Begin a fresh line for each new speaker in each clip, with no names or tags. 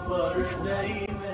الأخبار دايما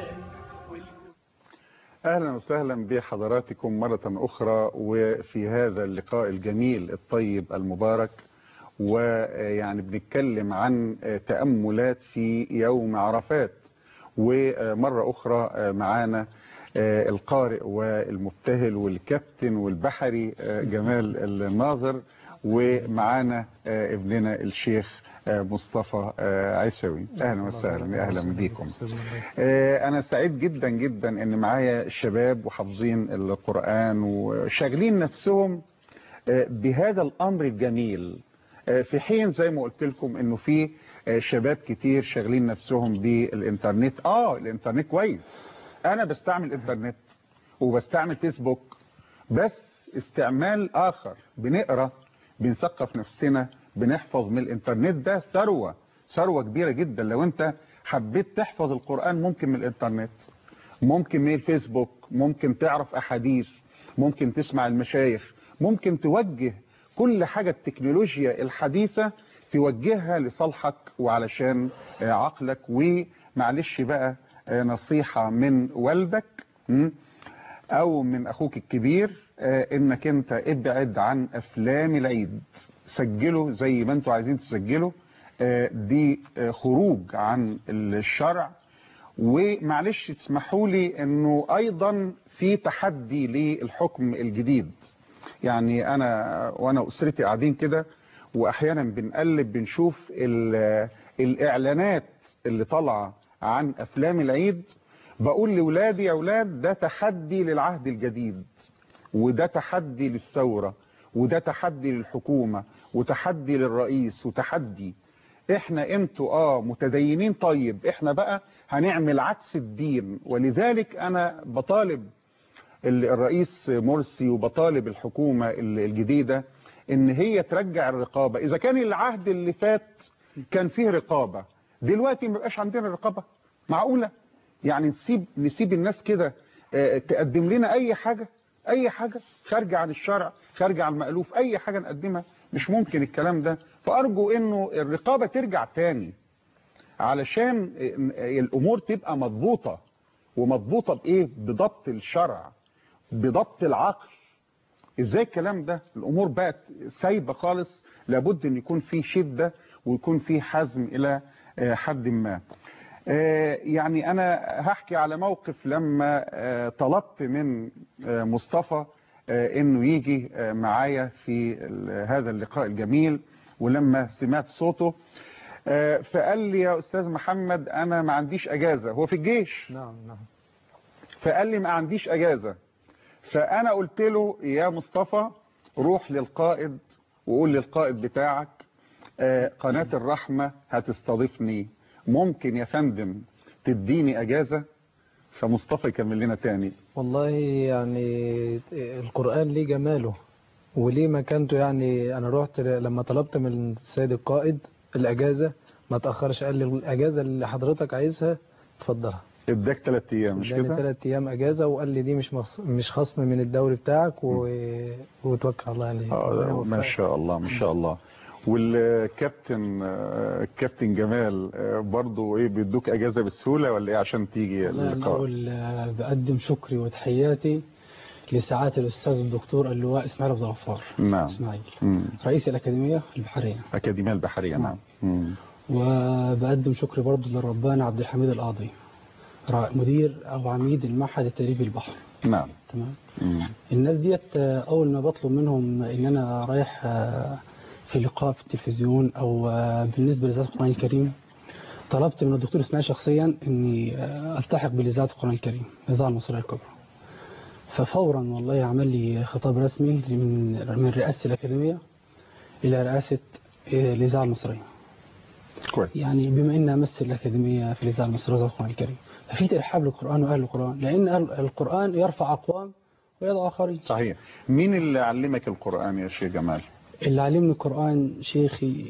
أهلا وسهلا بحضراتكم مرة أخرى وفي هذا اللقاء الجميل الطيب المبارك ويعني بنتكلم عن تأملات في يوم عرفات ومرة أخرى معانا القارئ والمبتهل والكابتن والبحري جمال الناظر ومعانا ابننا الشيخ مصطفى عيسوي اهلا وسهلا اهلا بيكم انا سعيد جدا جدا ان معايا الشباب وحافظين القرآن وشاغلين نفسهم بهذا الامر الجميل في حين زي ما قلت لكم انه في شباب كتير شاغلين نفسهم بالانترنت اه الانترنت كويس انا بستعمل انترنت وبستعمل فيسبوك بس استعمال اخر بنقرا بنثقف نفسنا بنحفظ من الانترنت ده ثروة ثروة كبيرة جدا لو انت حبيت تحفظ القرآن ممكن من الانترنت ممكن من الفيسبوك ممكن تعرف احاديث ممكن تسمع المشايخ ممكن توجه كل حاجة التكنولوجيا الحديثة توجهها لصالحك وعلشان عقلك ومعلش بقى نصيحة من والدك او من اخوك الكبير انك انت ابعد عن افلام العيد سجلوا زي ما انتوا عايزين تسجلوا دي خروج عن الشرع ومعلش تسمحوا لي انه ايضا في تحدي للحكم الجديد يعني انا وانا اسرتي قاعدين كده واحيانا بنقلب بنشوف الاعلانات اللي طالعه عن افلام العيد بقول لاولادي يا اولاد ده تحدي للعهد الجديد وده تحدي للثورة وده تحدي للحكومة وتحدي للرئيس وتحدي احنا انتوا اه متدينين طيب احنا بقى هنعمل عكس الدين ولذلك انا بطالب الرئيس مرسي وبطالب الحكومة الجديدة ان هي ترجع الرقابة اذا كان العهد اللي فات كان فيه رقابة دلوقتي ما بقاش عندنا رقابة معقولة يعني نسيب نسيب الناس كده تقدم لنا اي حاجة اي حاجة خارجة عن الشرع خارجة عن المألوف اي حاجة نقدمها مش ممكن الكلام ده فارجو انه الرقابة ترجع تاني علشان الامور تبقى مضبوطة ومضبوطة بايه بضبط الشرع بضبط العقل ازاي الكلام ده الامور بقت سايبة خالص لابد ان يكون في شدة ويكون في حزم الى حد ما يعني أنا هحكي على موقف لما طلبت من مصطفى أنه يجي معايا في هذا اللقاء الجميل ولما سمعت صوته فقال لي يا أستاذ محمد أنا ما عنديش أجازة هو في الجيش
نعم نعم
فقال لي ما عنديش أجازة فأنا قلت له يا مصطفى روح للقائد وقول للقائد بتاعك قناة الرحمة هتستضيفني ممكن يا فندم تديني اجازة فمصطفى يكمل لنا تاني
والله يعني القرآن ليه جماله وليه مكانته يعني انا رحت لما طلبت من السيد القائد الاجازة ما تأخرش قال لي الاجازة اللي حضرتك عايزها اتفضلها
اداك ثلاث ايام مش كده
ثلاث ايام اجازة وقال لي دي مش مخص... مش خصم من الدوري بتاعك و... وتوكل على الله عليه
آه ما شاء الله ما شاء الله والكابتن الكابتن جمال برضه ايه بيدوك اجازه بسهوله ولا ايه عشان تيجي
اللقاء الاول بقدم شكري وتحياتي لسعاده الاستاذ الدكتور اللواء اسماعيل عبد الغفار
نعم
اسماعيل رئيس الاكاديميه البحريه
الاكاديميه البحريه نعم, نعم.
وبقدم شكري برضه للربان عبد الحميد القاضي مدير او عميد المعهد التدريبي البحر
نعم
تمام الناس ديت اول ما بطلب منهم ان انا رايح في لقاء في التلفزيون او بالنسبه لاذاعه القران الكريم طلبت من الدكتور اسماعيل شخصيا اني التحق باذاعه القران الكريم الاذاعه المصريه الكبرى ففورا والله عمل لي خطاب رسمي من من رئاسه الاكاديميه الى رئاسه الاذاعه المصريه
كويس
يعني بما ان امثل الاكاديميه في الاذاعه المصريه الاذاعه القران الكريم ففي ترحاب للقران واهل القران لان القران يرفع اقوام ويضع اخرين
صحيح مين اللي علمك القران يا شيخ جمال
اللي علمني القرآن شيخي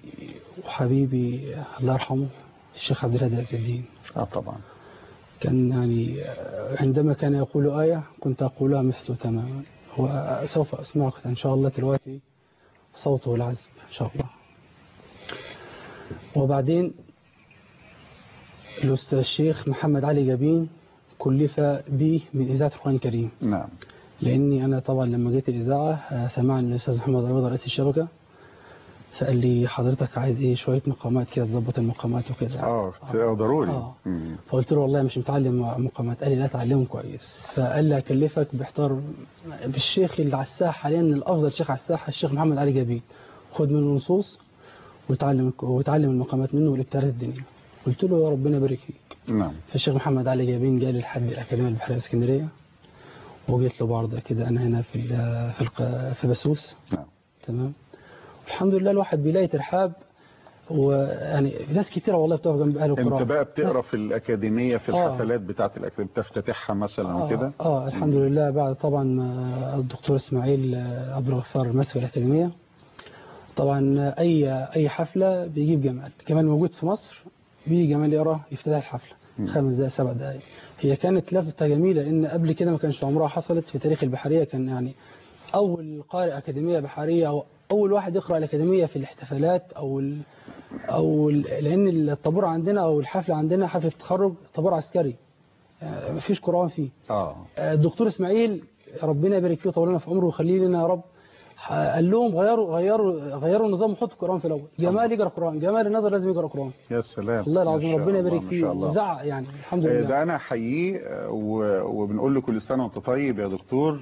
وحبيبي الله يرحمه الشيخ عبد الهادي عز الدين
اه طبعا
كان يعني عندما كان يقول آية كنت أقولها مثله تماما وسوف أسمعك إن شاء الله دلوقتي صوته العذب إن شاء الله وبعدين الأستاذ الشيخ محمد علي جابين كلف بي من إذاعة القرآن الكريم
نعم
لأني أنا طبعا لما جيت الإذاعة آه، سمعني الأستاذ محمد عوض رئيس الشبكة فقال لي حضرتك عايز إيه شوية مقامات كده تظبط المقامات وكده
اه ضروري
آه.
مم.
فقلت له والله مش متعلم مقامات قال لي لا تعلمهم كويس فقال لي اكلفك باحتار بالشيخ اللي على الساحه حاليا الافضل شيخ على الساحه الشيخ محمد علي جابين خد منه نصوص وتعلم وتعلم المقامات منه والابتهالات الدينيه قلت له يا ربنا يبارك فيك
نعم
فالشيخ محمد علي جابين جالي لحد الاكاديميه البحريه الاسكندريه وجيت له برضه كده انا هنا في ال- في الق- في بسوس
نعم
تمام الحمد لله الواحد بيلاقي ترحاب ويعني ناس كتيره والله بتقف جنب اهل القران
انت بقى بتقرا في الاكاديميه في
آه.
الحفلات بتاعه الاكاديميه بتفتتحها مثلا
آه,
وكده
اه الحمد لله بعد طبعا ما الدكتور اسماعيل آه، عبد الغفار مسك الاكاديميه طبعا آه، اي اي حفله بيجيب جمال جمال موجود في مصر بيجي جمال يقرا يفتتح الحفله
مم.
خمس دقائق سبع دقائق هي كانت لفته جميله لان قبل كده ما كانش عمرها حصلت في تاريخ البحريه كان يعني اول قارئ اكاديميه بحريه او اول واحد يقرا الاكاديميه في الاحتفالات او ال او ال لان الطابور عندنا او الحفله عندنا حفله تخرج طابور عسكري آه، مفيش قران فيه
اه
الدكتور اسماعيل ربنا يبارك فيه ويطول لنا في عمره ويخليه لنا يا رب قال لهم غيروا غيروا غيروا النظام وحطوا القران في الاول جمال يقرا قران جمال النظر لازم يقرا قران
يا سلام
الله
ما
العظيم
شاء
ربنا
الله،
يبارك
ما
فيه
شاء الله.
وزعق يعني الحمد
آه،
لله
ده انا احييه آه، و- وبنقول له كل سنه وانت طيب يا دكتور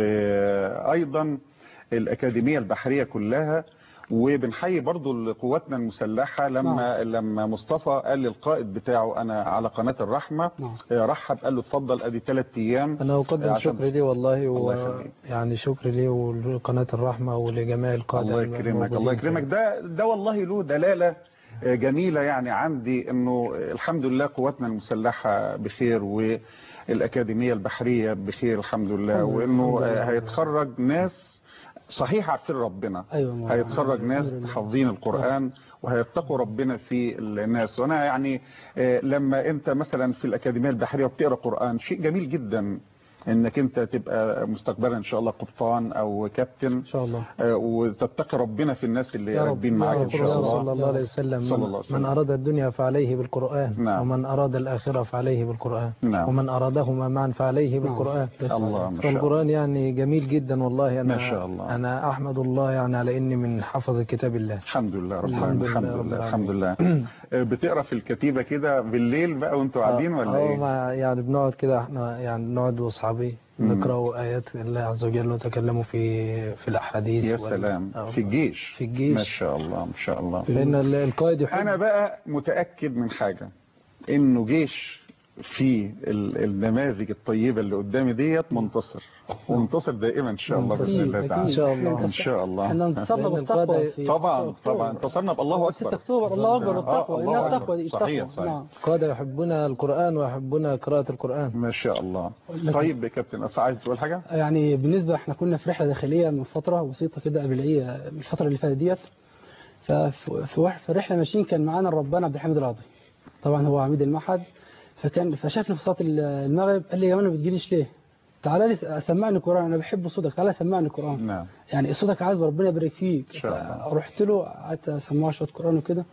وايضا الاكاديميه البحريه كلها وبنحيي برضو قواتنا المسلحه لما لما مصطفى قال للقائد بتاعه انا على قناه الرحمه
نعم.
آه، رحب قال له اتفضل ادي ثلاث ايام
انا اقدم
عشان-
شكري ليه والله
الله يخليك.
ويعني شكري ليه ولقناه الرحمه ولجميع القاده
الله يكرمك
الموجودين
الله
في-
يكرمك ده ده والله له دلاله آه، جميله يعني عندي انه الحمد لله قواتنا المسلحه بخير والاكاديميه البحريه بخير الحمد لله
الحمد لله،
وانه
الحمد لله.
آه، هيتخرج ناس صحيح عارفين ربنا
ايوه مولانا.
هيتخرج ناس
الحمد لله.
حافظين القرآن وهيتقوا ربنا في الناس وانا يعني آه، لما انت مثلا في الأكاديمية البحرية وبتقرأ قرآن شيء جميل جدا انك انت تبقى مستقبلا ان شاء الله قبطان او كابتن
ان شاء الله
آه، وتتقي ربنا في الناس اللي
يا رب،
راكبين
يا
معاك
رب،
ان شاء
الرسول
الله
صلى الله عليه وسلم
صلى
من-
الله عليه وسلم.
من أراد الدنيا فعليه بالقرآن
نعم.
ومن أراد الآخرة فعليه بالقرآن
نعم.
ومن أرادهما معا فعليه بالقرآن
الله ما شاء الله
فالقرآن يعني جميل جدا والله أنا
ما شاء الله.
أنا أحمد الله يعني على إني من حفظ كتاب الله
الحمد لله رب
الحمد
العالمين
لله
الحمد
رب
لله الحمد لله آه، بتقرا في الكتيبة كده بالليل بقى وانتوا قاعدين ولا
اه
ايه
ما يعني بنقعد كده احنا يعني بنقعد واصحابي
مم.
نقرا ايات الله عز وجل وتكلموا في في الاحاديث
يا
وال-
سلام
آه،
في الجيش
في الجيش.
ما شاء الله ما شاء الله
لان ال- القائد يحب
انا بقى متاكد من حاجه انه جيش في ال- النماذج الطيبه اللي قدامي ديت منتصر ومنتصر دائما ان شاء الله باذن
أكيد،
الله
أكيد.
تعالى
إن شاء الله.
ان شاء الله
احنا انتصرنا
لأن
بالتقوى
القادة-
في
طبعا
6 أكتوبر.
طبعا انتصرنا بالله
6
اكبر
اكتوبر الله اكبر
آه،
والتقوى
الله
انها
أكبر.
التقوى دي
صحيح،
التقوى
صحيح.
نعم
القادة يحبون القرآن ويحبون قراءة القرآن
ما شاء الله
لكن-
طيب يا كابتن أصل عايز تقول حاجه
يعني بالنسبة احنا كنا في رحلة داخلية من فترة بسيطة كده قبلية من الفترة اللي فاتت ديت ففي في واحد- في رحلة ماشيين كان معانا الربان عبد الحميد القاضي طبعا هو عميد المعهد فكان فشافني في صلاة المغرب قال لي يا جماعة ما بتجيليش ليه؟ تعالى لي سمعني القرآن انا بحب صوتك تعالى سمعني القرآن
نعم
يعني صوتك عايز ربنا يبارك فيك
إن شاء الله.
رحت له قعدت اسمعه شويه قران وكده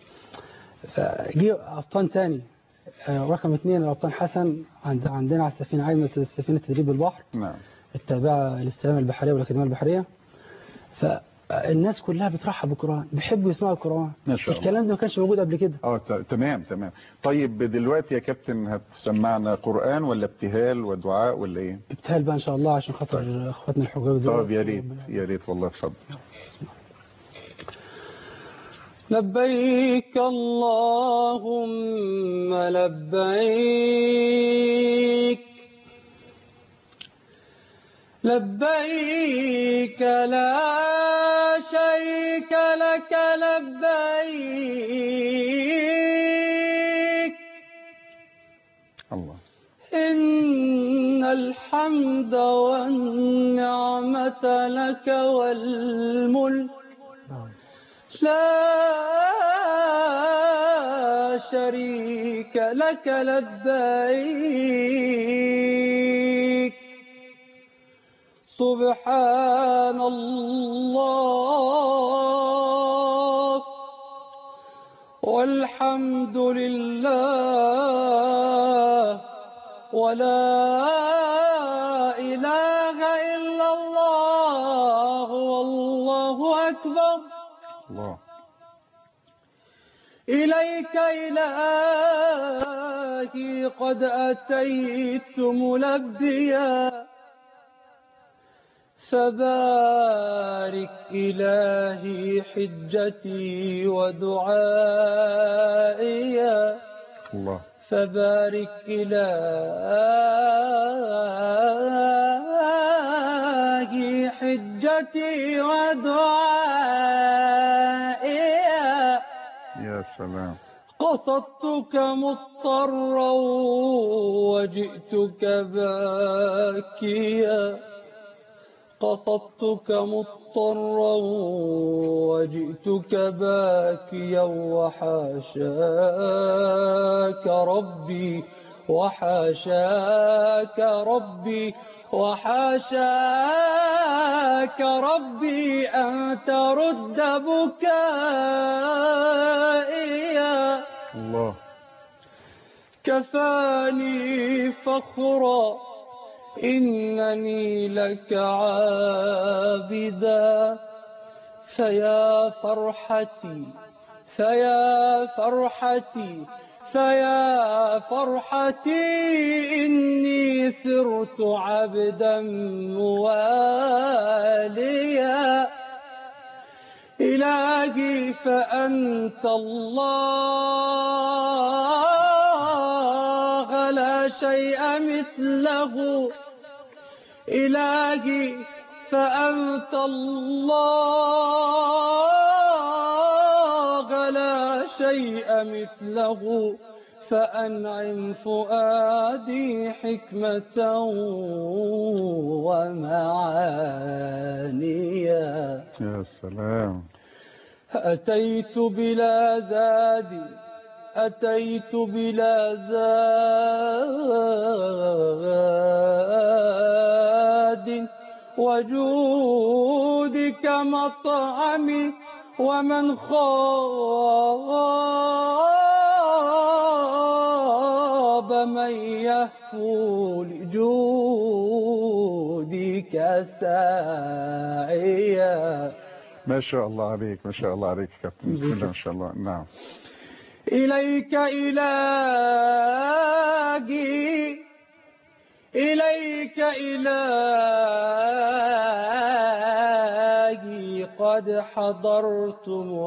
فجي ابطان تاني آه، رقم اثنين الابطان حسن عند عندنا على السفينه عايمه سفينه تدريب البحر
نعم
التابعه للسلامه البحريه والاكاديميه البحريه فالناس كلها بترحب بالقران بيحبوا يسمعوا القران
ما شاء الله.
الكلام ده ما كانش موجود قبل كده
اه ت- تمام تمام طيب دلوقتي يا كابتن هتسمعنا قران ولا ابتهال ودعاء ولا ايه
ابتهال بقى ان شاء الله عشان خاطر اخواتنا الحجاج دول
طب يا ريت يا ريت والله اتفضل
لبيك اللهم لبيك لبيك لا شريك لك لبيك
الله
إن الحمد والنعمة لك والملك لا شريك لك لبيك سبحان الله
والحمد لله ولا إله إلا الله والله أكبر
الله
إليك إلهي قد أتيت ملبيا فبارك إلهي حجتي ودعائي
الله
فبارك إلهي حجتي ودعائي
يا سلام
قصدتك مضطرا وجئتك باكيا قصدتك مضطرا وجئتك باكيا وحاشاك ربي وحاشاك ربي وحاشاك ربي أن ترد بكائي
الله
كفاني فخرا إنني لك عابدا فيا فرحتي فيا فرحتي فيا فرحتي إني سرت عبدا مواليا إلهي فأنت الله لا شيء مثله إلهي فأنت الله لا شيء مثله فأنعم فؤادي حكمة ومعانيا
يا سلام
أتيت بلا زاد أتيت بلا زاد وجودك مطعمي ومن خاب من يهفو لجودك ساعيا
ما شاء الله عليك ما شاء الله عليك يا كابتن بسم الله ما شاء الله نعم
إليك إلهي إليك إلهي قد حضرت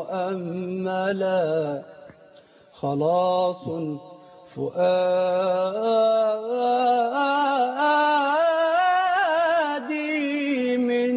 مؤملا خلاص فؤادي من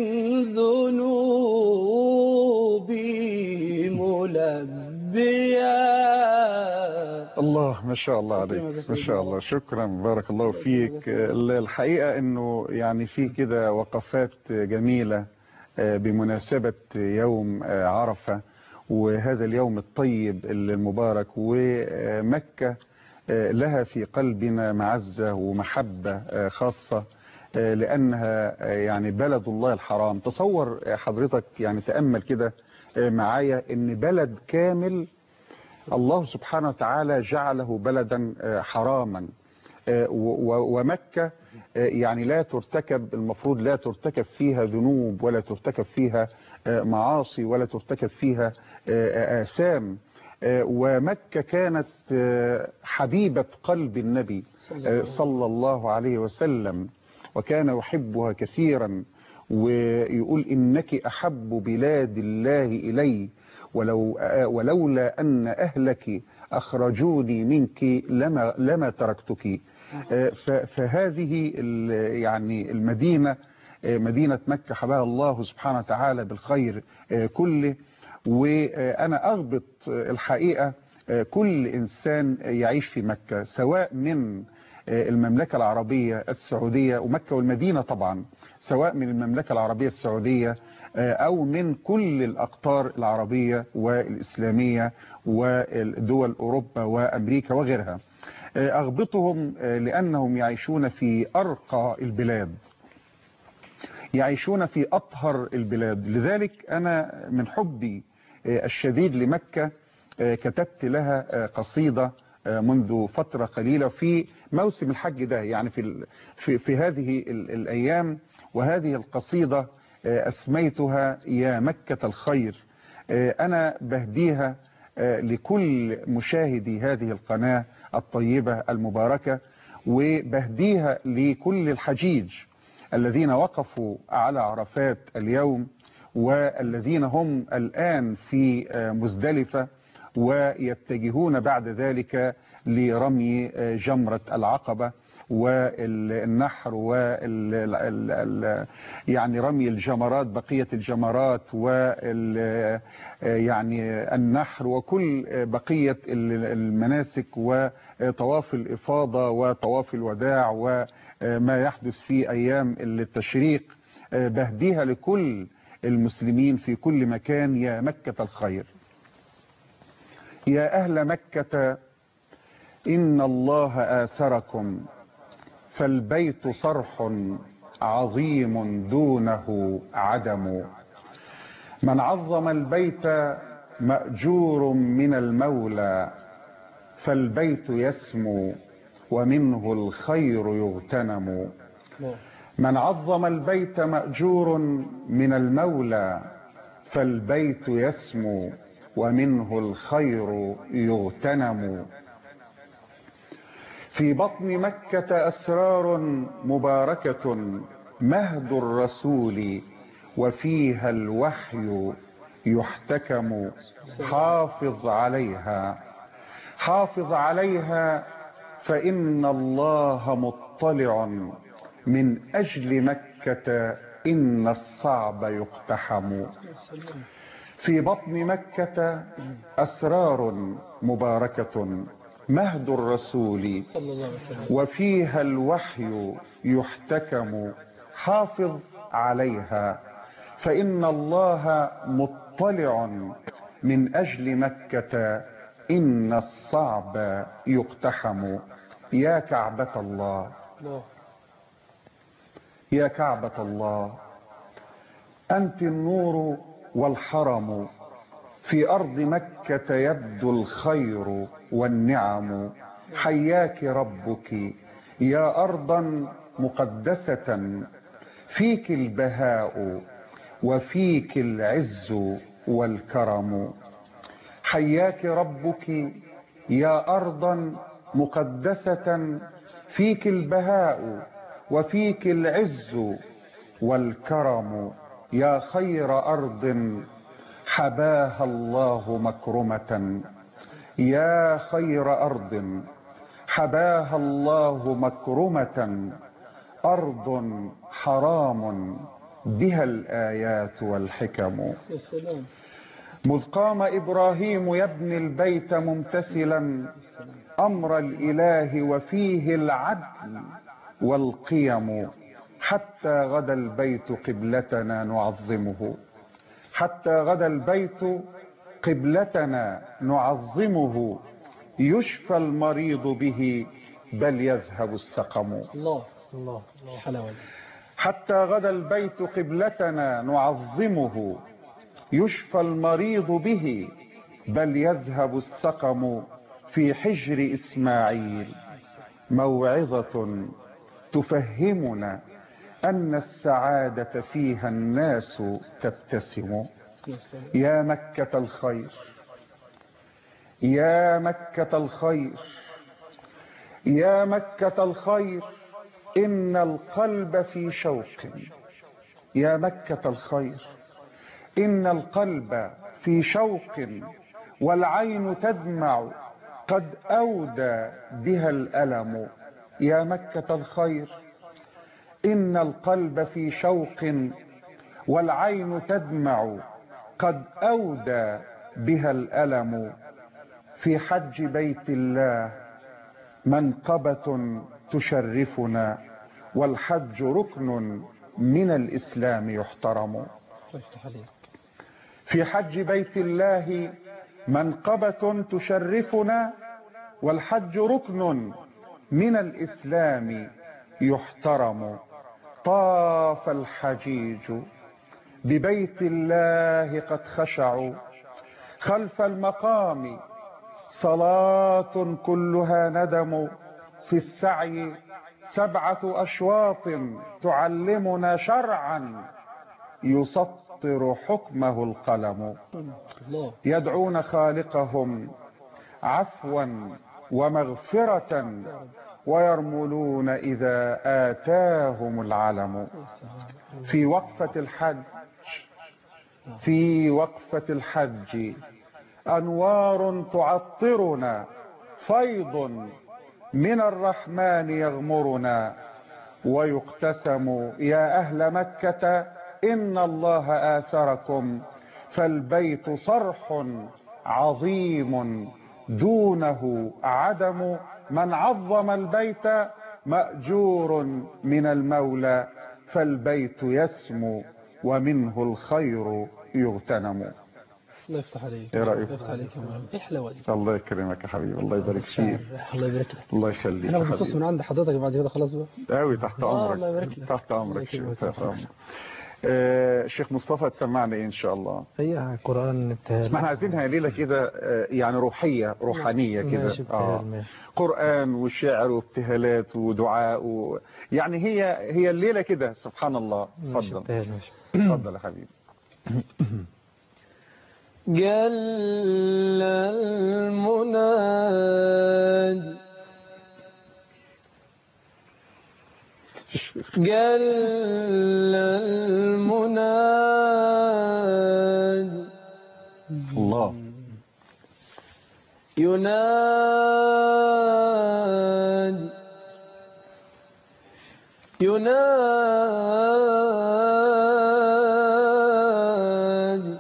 ذنوبي ملبيا
الله ما شاء الله عليك ما شاء الله شكرا بارك الله فيك الحقيقة انه يعني في كده وقفات جميلة بمناسبة يوم عرفة وهذا اليوم الطيب المبارك ومكة لها في قلبنا معزة ومحبة خاصة لأنها يعني بلد الله الحرام تصور حضرتك يعني تأمل كده معايا ان بلد كامل الله سبحانه وتعالى جعله بلدا حراما ومكة يعني لا ترتكب المفروض لا ترتكب فيها ذنوب ولا ترتكب فيها معاصي ولا ترتكب فيها آثام ومكة كانت حبيبة قلب النبي صلى الله عليه وسلم وكان يحبها كثيرا ويقول إنك أحب بلاد الله إلي ولو ولولا أن أهلك أخرجوني منك لما لما تركتك فهذه يعني المدينة مدينة مكة حباها الله سبحانه وتعالى بالخير كله وأنا أغبط الحقيقة كل إنسان يعيش في مكة سواء من المملكة العربية السعودية ومكة والمدينة طبعا سواء من المملكة العربية السعودية أو من كل الأقطار العربية والإسلامية ودول أوروبا وأمريكا وغيرها أغبطهم لأنهم يعيشون في أرقى البلاد يعيشون في أطهر البلاد لذلك أنا من حبي الشديد لمكة آه، كتبت لها آه، قصيدة آه، منذ فترة قليلة في موسم الحج ده يعني في ال- في, في هذه ال- الأيام وهذه القصيدة آه، أسميتها يا مكة الخير آه، أنا بهديها آه، لكل مشاهدي هذه القناة الطيبة المباركة وبهديها لكل الحجيج الذين وقفوا على عرفات اليوم والذين هم الآن في آه، مزدلفة ويتجهون بعد ذلك لرمي آه، جمرة العقبة والنحر وال ال- ال- يعني رمي الجمرات بقية الجمرات وال يعني النحر وكل بقية ال- المناسك وطواف الإفاضة وطواف الوداع وما يحدث في أيام التشريق بهديها لكل المسلمين في كل مكان يا مكة الخير يا أهل مكة إن الله آثركم فالبيت صرح عظيم دونه عدم من عظم البيت مأجور من المولى فالبيت يسمو ومنه الخير يغتنم من عظم البيت مأجور من المولى فالبيت يسمو ومنه الخير يغتنم في بطن مكة أسرار مباركة مهد الرسول وفيها الوحي يحتكم حافظ عليها حافظ عليها فإن الله مطلع من أجل مكة إن الصعب يقتحم في بطن مكة أسرار مباركة مهد الرسول
صلى الله عليه وسلم
وفيها الوحي يحتكم حافظ عليها فإن الله مطلع من أجل مكة إن الصعب يقتحم يا كعبة الله
الله
يا كعبة الله أنت النور والحرم في أرض مكة يبدو الخير والنعم حياك ربك يا أرضا مقدسة فيك البهاء وفيك العز والكرم حياك ربك يا أرضا مقدسة فيك البهاء وفيك العز والكرم يا خير أرض حباها الله مكرمة يا خير أرض حباها الله مكرمة أرض حرام بها الآيات والحكم
يا سلام
مذ قام إبراهيم يبني البيت ممتثلا أمر الإله وفيه العدل والقيم حتى غدا البيت قبلتنا نعظمه حتى غدا البيت قبلتنا نعظمه يشفى المريض به بل يذهب السقم
الله الله حلاوة
حتى غدا البيت قبلتنا نعظمه يشفى المريض به بل يذهب السقم في حجر إسماعيل موعظة تفهمنا أن السعادة فيها الناس تبتسم
يا سلام
يا مكة الخير يا مكة الخير يا مكة الخير إن القلب في شوق يا مكة الخير إن القلب في شوق والعين تدمع قد أودى بها الألم يا مكة الخير إن القلب في شوق والعين تدمع قد أودى بها الألم في حج بيت الله منقبة تشرفنا والحج ركن من الإسلام يحترم
الله يفتح عليك
في حج بيت الله منقبة تشرفنا والحج ركن من الإسلام يحترم طاف الحجيج ببيت الله قد خشعوا خلف المقام صلاة كلها ندم في السعي سبعة أشواط تعلمنا شرعا يسطر حكمه القلم
الله
يدعون خالقهم عفوا ومغفرة ويرملون إذا آتاهم العلم في وقفة الحج في وقفة الحج أنوار تعطرنا فيض من الرحمن يغمرنا ويقتسم يا أهل مكة إن الله آثركم فالبيت صرح عظيم دونه عدم من عظم البيت مأجور من المولى فالبيت يسمو ومنه الخير يغتنم
الله يفتح عليك
إيه رأيك؟
الله يفتح عليك يا مولانا ايه الحلاوه دي
الله يكرمك يا حبيبي الله يبارك فيك
الله يبارك لك
الله يخليك
انا
يا
بخصص
حبيبي
من عند حضرتك بعد كده خلاص بقى
قوي تحت
آه،
امرك
الله يبارك لك.
تحت
الله
امرك
يكرمك.
تحت امرك آه، شيخ مصطفى تسمعنا ايه ان شاء الله
هي قرآن ابتهال
ما احنا عايزينها ليله كده آه، يعني روحيه روحانيه كده
ماشي ابتهال ماشي
قران وشعر وابتهالات ودعاء و... يعني هي هي الليله كده سبحان الله
ماشي
اتفضل
ابتهال ماشي
اتفضل يا حبيبي
جل المناد جل المناد
الله
يناد يناد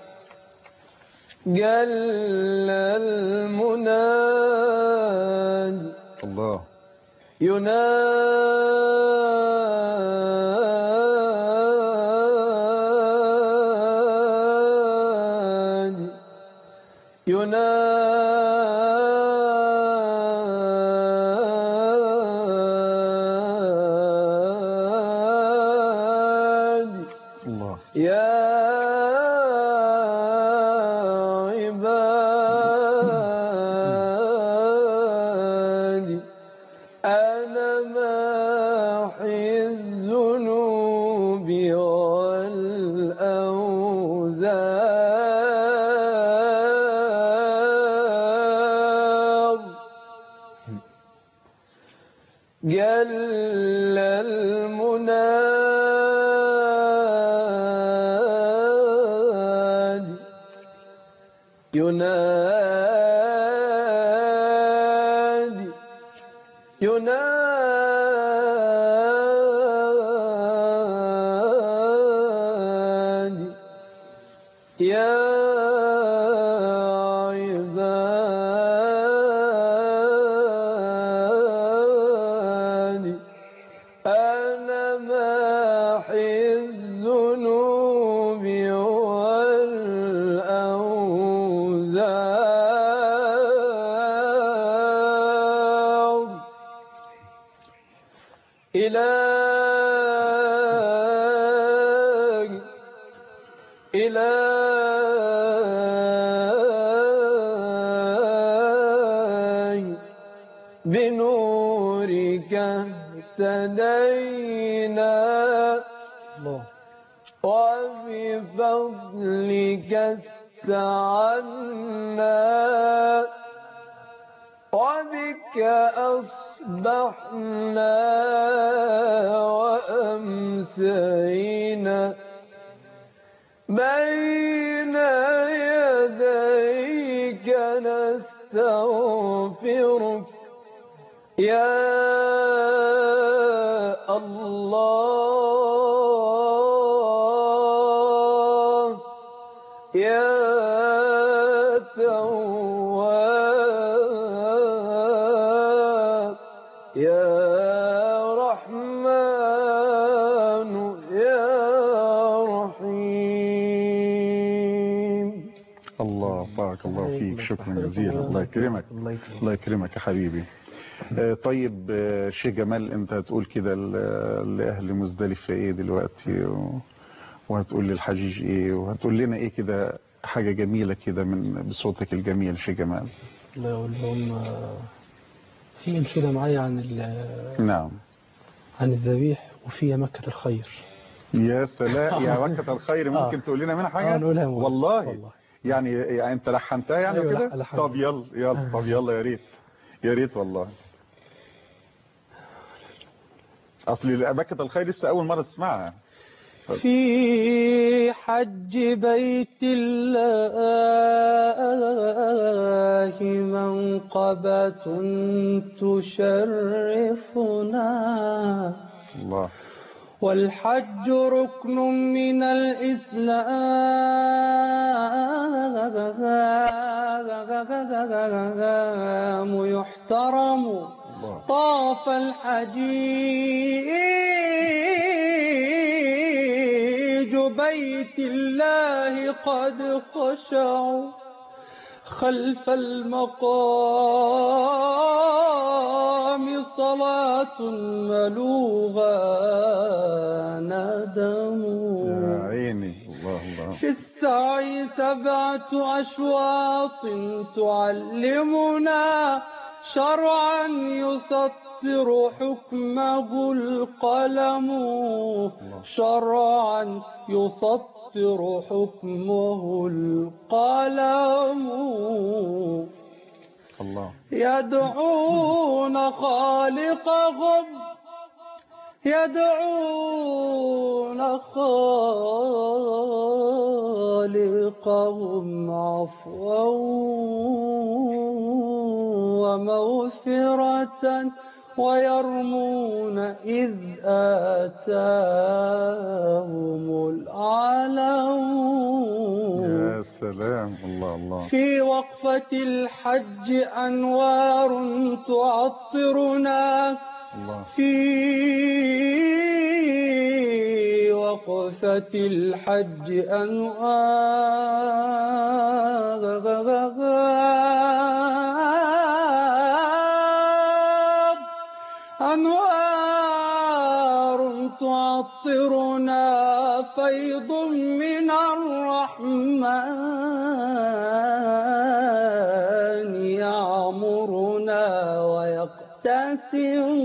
جل المناد
الله
يناد يناد
الله
يا عبادي أنا ماحي الذنوب والأوزار جل المناد ينادي ينادي يا عبادي أنا ماحي الذنوب والأوزار إلهي إلهي بنورك اهتدينا
الله
وبفضلك استعنا وبك أصبحنا وأمسينا بين يديك نستغفرك يا الله يا تواب يا رحمن يا رحيم
الله بارك الله فيك شكرا جزيلا الله يكرمك
الله يكرمك
الله يكرمك يا حبيبي آه، طيب آه، شيخ جمال انت هتقول كده ل- لاهل مزدلفه ايه دلوقتي و- وهتقول للحجيج ايه وهتقول لنا ايه كده حاجه جميله كده من بصوتك الجميل شيخ جمال
الله يقول لهم آه، في أنشودة معايا عن ال-
نعم
عن الذبيح وفي مكة الخير
يا سلام يا مكة الخير ممكن
آه.
تقول لنا منها حاجة
آه، نقولها مولانا.
والله
والله.
يعني, يعني انت لحنتها يعني
أيوة،
كده
لح- لحنت.
طب يلا يلا طب يلا يا ريت يا ريت والله اصل مكة الخير لسه اول مرة تسمعها
في حج بيت الله منقبة تشرفنا
الله
والحج ركن من الإسلام يحترم
الله
طاف الحجيج بيت الله قد خشعوا خلف المقام صلاة ملوغا ندم
يا عيني الله الله
في السعي سبعة أشواط تعلمنا شرعا يسطر حكمه القلم شرعا يسطر حكمه القلم
الله
يدعون خالقهم يدعون خالقهم عفوا ومغفرة ويرمون إذ آتاهم العلم
يا سلام الله الله
في وقفة الحج أنوار تعطرنا
الله
في وقفة الحج أنوار أنوار تعطرنا فيض من الرحمن يعمرنا ويقتسم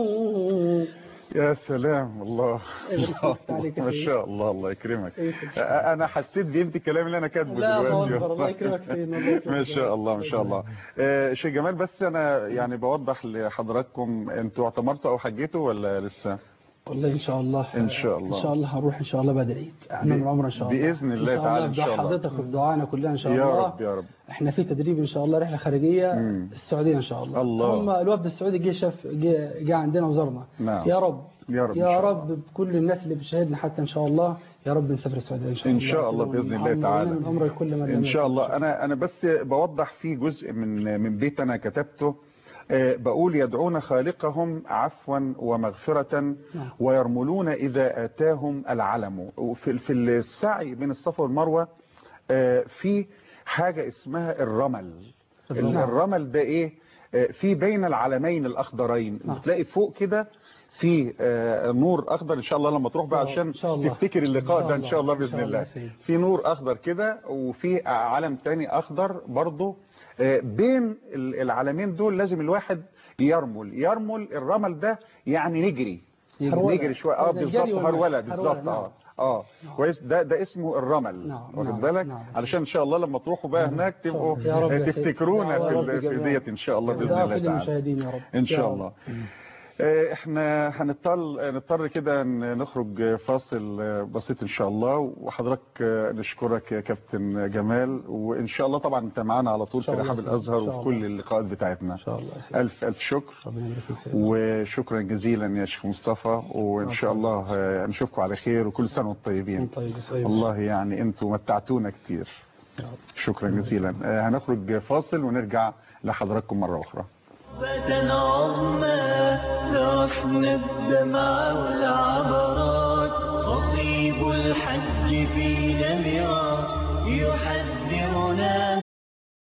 يا سلام الله
يبارك فيك، عليك يا
ما
سيدي.
شاء الله الله يكرمك
أيوة.
انا حسيت بقيمه الكلام اللي انا كاتبه
لا، الله
دلوقتي
أكبر، الله يكرمك فينا، الله يكرمك
ما شاء الله ما شاء الله آه، شيخ جمال بس انا يعني بوضح لحضراتكم انتوا اعتمرتوا او حجيتوا ولا لسه
والله ان شاء الله
إن شاء الله.
ان شاء الله هنروح ان شاء الله بعد العيد احنا من العمره ان شاء الله
بإذن الله تعالى إن
إن
شاء
شاء
الله.
الله حضرتك وفي دعائنا كلنا ان شاء
يا
الله
رب يا رب
احنا في تدريب ان شاء الله رحله خارجيه
مم.
السعوديه ان شاء الله
الله.
هم الوفد السعودي جه شاف جه جه عندنا وزارنا
نعم.
يا رب
يا رب إن
يا
شاء
رب بكل الناس اللي بتشاهدنا حتى ان شاء الله يا رب نسافر السعوديه ان شاء
إن
الله
شاء الله بإذن الله
ونعمر
تعالى.
لنا من عمره كل من
ان شاء الله انا انا بس بوضح في جزء من من بيت انا كتبته آه، بقول يدعون خالقهم عفوا ومغفرة ويرملون إذا آتاهم العلم وفي في السعي بين الصفا والمروة آه، في حاجة اسمها الرمل
الرمل.
الرمل ده ايه آه، في بين العلمين الأخضرين
نعم.
بتلاقي فوق كده في آه، نور أخضر إن شاء الله لما تروح بقى
إن
عشان
شاء الله.
تفتكر اللقاء
إن
ده
شاء
إن شاء الله
الله. إن
بإذن
شاء الله
الله
يا سيدي.
في نور اخضر كده وفي علم تاني اخضر برضه آه، بين ال- العلمين دول لازم الواحد يرمل يرمل الرمل ده يعني نجري
هرولة.
نجري شويه اه
الجري
بالظبط
والمشي.
هروله
هرولة،
بالظبط
نعم.
اه اه كويس ده ده اسمه الرمل
نعم،
واخد
نعم،
بالك
نعم.
علشان ان شاء الله لما تروحوا بقى هناك تبقوا
يا رب يا
آه،
سيدي.
تفتكرونا
يا
في
رب
ال- في
جميعا.
ديت ان شاء الله باذن
دعاء
الله
كل
تعالى
المشاهدين يا رب
ان
يا
شاء
رب.
الله آه، احنا هنضطر نضطر كده ن- نخرج فاصل آه، بسيط ان شاء الله وحضرتك آه، نشكرك يا كابتن جمال وان شاء الله طبعا انت معانا على طول في
إن شاء الله
رحاب
يا سيدي.
الازهر
إن شاء
وفي
الله.
كل اللقاءات بتاعتنا
ان شاء الله يا سيدي.
الف الف شكر
ربنا يبارك فيك سيدي.
وشكرا جزيلا يا شيخ مصطفى وان شاء الله آه، نشوفكم على خير وكل سنه وانتم طيبين
طيب يا سيدي.
والله يعني انتم متعتونا كتير
يا رب.
شكرا جزيلا آه، هنخرج فاصل ونرجع لحضراتكم مره اخرى
رغبة عظمى نعرف نبدأ مع العبرات خطيب الحج في نمرة يحذرنا